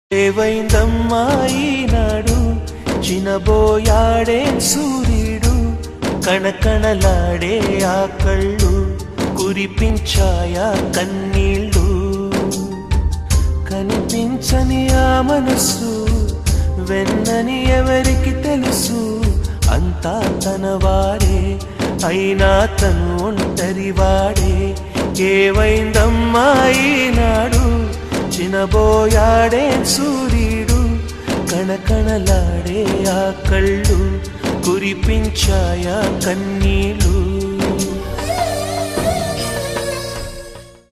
ఏవైందమ్మా ఈనాడు చినబోయాడే సూర్యుడు కణకణలాడే ఆ కళ్ళు కురిపించాయా కన్నీళ్ళు కనిపించని ఆ మనసు వెన్నని ఎవరికి తెలుసు అంతా తన వాడే అయినా తను ఒంటరి వాడే ఏవైందమ్మా ఈనాడు చినబోయాడే సూర్యుడు కణకణలాడే ఆ కళ్ళు కురిపించాయా కన్నీళ్ళు